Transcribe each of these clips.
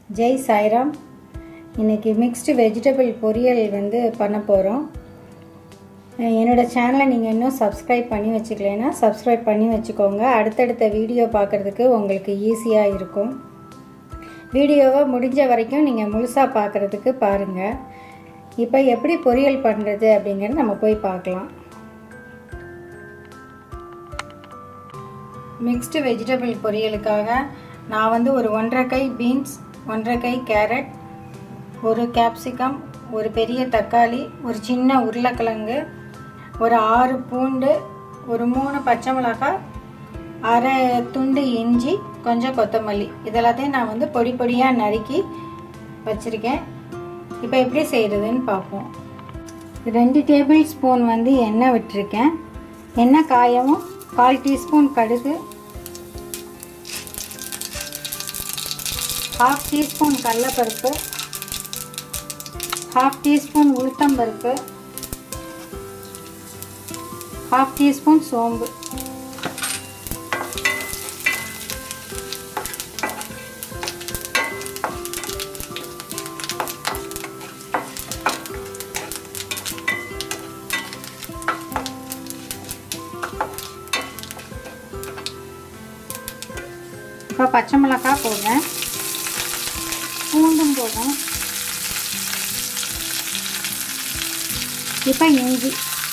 ஜெய் சாய்ராம் இன்றைக்கி mixed vegetable பொரியல் வந்து பண்ண போகிறோம் என்னோடய சேனலை நீங்கள் இன்னும் சப்ஸ்கிரைப் பண்ணி வச்சுக்கலைன்னா சப்ஸ்கிரைப் பண்ணி வச்சுக்கோங்க அடுத்தடுத்த வீடியோ பார்க்குறதுக்கு உங்களுக்கு ஈஸியாக இருக்கும் வீடியோவை முடிஞ்ச வரைக்கும் நீங்கள் முழுசாக பார்க்குறதுக்கு பாருங்கள் இப்போ எப்படி பொரியல் பண்ணுறது அப்படிங்கிறத நம்ம போய் பார்க்கலாம் மிக்ஸ்டு வெஜிடபிள் பொரியலுக்காக நான் வந்து ஒரு ஒன்றரை கை பீன்ஸ் ஒன்றரை கை கேரட் ஒரு கேப்சிகம் ஒரு பெரிய தக்காளி ஒரு சின்ன உருளைக்கிழங்கு ஒரு ஆறு பூண்டு ஒரு மூணு பச்சை மிளகாய் அரை துண்டு இஞ்சி கொஞ்சம் கொத்தமல்லி இதெல்லாத்தையும் நான் வந்து பொடி பொடியாக நறுக்கி வச்சுருக்கேன் இப்போ எப்படி செய்கிறதுன்னு பார்ப்போம் ரெண்டு டேபிள் ஸ்பூன் வந்து எண்ணெய் விட்டுருக்கேன் எண்ணெய் காயவும் கால் டீஸ்பூன் கடுகு ஹாஃப் டீஸ்பூன் கடலப்பருப்பு ஹாஃப் டீஸ்பூன் உளுத்தம்பருப்பு ஹாஃப் டீஸ்பூன் சோம்பு இப்போ பச்சை மிளகாய் போடுறேன் பூண்டும் போடும் இப்போ இஞ்சி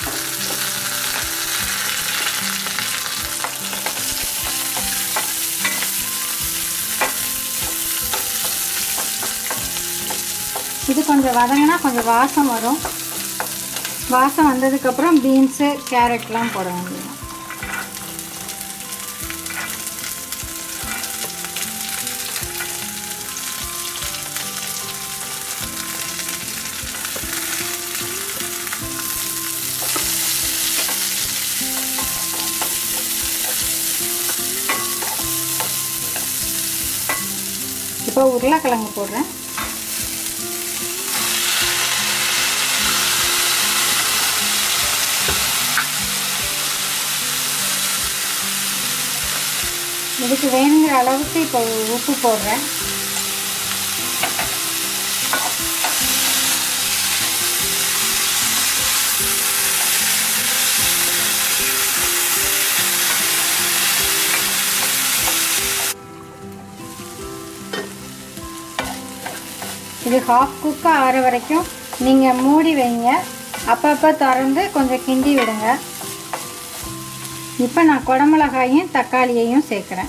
இது கொஞ்சம் வதங்கினா கொஞ்சம் வாசம் வரும் வாசம் வந்ததுக்கப்புறம் பீன்ஸு கேரட்லாம் போட வேண்டியது இப்போ உருளைக்கிழங்கு போடுறேன் இதுக்கு வேணுங்கிற அளவுக்கு இப்போ உப்பு போடுறேன் இது ஹாஃப் குக்கு ஆற வரைக்கும் நீங்கள் மூடி வைங்க அப்பப்போ திறந்து கொஞ்சம் கிண்டி விடுங்க இப்போ நான் குடமிளகாயும் தக்காளியையும் சேர்க்குறேன்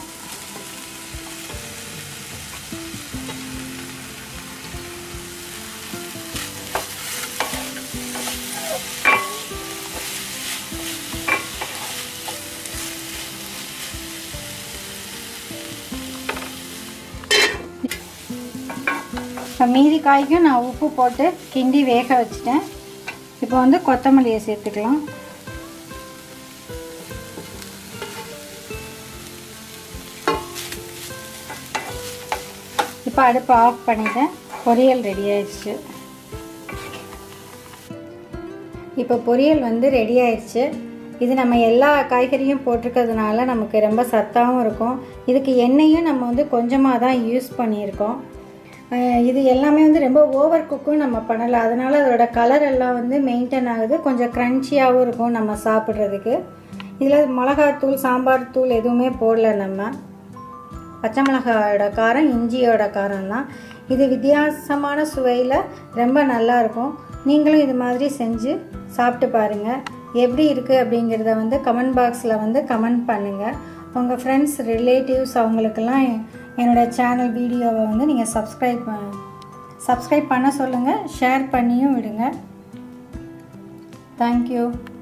இப்போ மீதி காய்க்கும் நான் உப்பு போட்டு கிண்டி வேக வச்சுட்டேன் இப்போ வந்து கொத்தமல்லியை சேர்த்துக்கலாம் இப்போ அடுப்பை ஆஃப் பண்ணிட்டேன் பொரியல் ரெடி ஆயிடுச்சு இப்போ பொரியல் வந்து ரெடி ஆயிடுச்சு இது நம்ம எல்லா காய்கறியும் போட்டிருக்கிறதுனால நமக்கு ரொம்ப சத்தாகவும் இருக்கும் இதுக்கு எண்ணெயும் நம்ம வந்து கொஞ்சமாக தான் யூஸ் பண்ணியிருக்கோம் இது எல்லாமே வந்து ரொம்ப ஓவர் குக்கும் நம்ம பண்ணலை அதனால் அதோட கலர் எல்லாம் வந்து மெயின்டைன் ஆகுது கொஞ்சம் க்ரன்ச்சியாகவும் இருக்கும் நம்ம சாப்பிட்றதுக்கு இதில் மிளகாத்தூள் சாம்பார் தூள் எதுவுமே போடல நம்ம பச்சை மிளகாயோட காரம் இஞ்சியோட காரம் தான் இது வித்தியாசமான சுவையில் ரொம்ப நல்லாயிருக்கும் நீங்களும் இது மாதிரி செஞ்சு சாப்பிட்டு பாருங்கள் எப்படி இருக்குது அப்படிங்கிறத வந்து கமெண்ட் பாக்ஸில் வந்து கமெண்ட் பண்ணுங்கள் உங்கள் ஃப்ரெண்ட்ஸ் ரிலேட்டிவ்ஸ் அவங்களுக்கெல்லாம் என்னோடய சேனல் வீடியோவை வந்து நீங்கள் சப்ஸ்கிரைப் சப்ஸ்கிரைப் பண்ண சொல்லுங்கள் ஷேர் பண்ணியும் விடுங்க தேங்க்யூ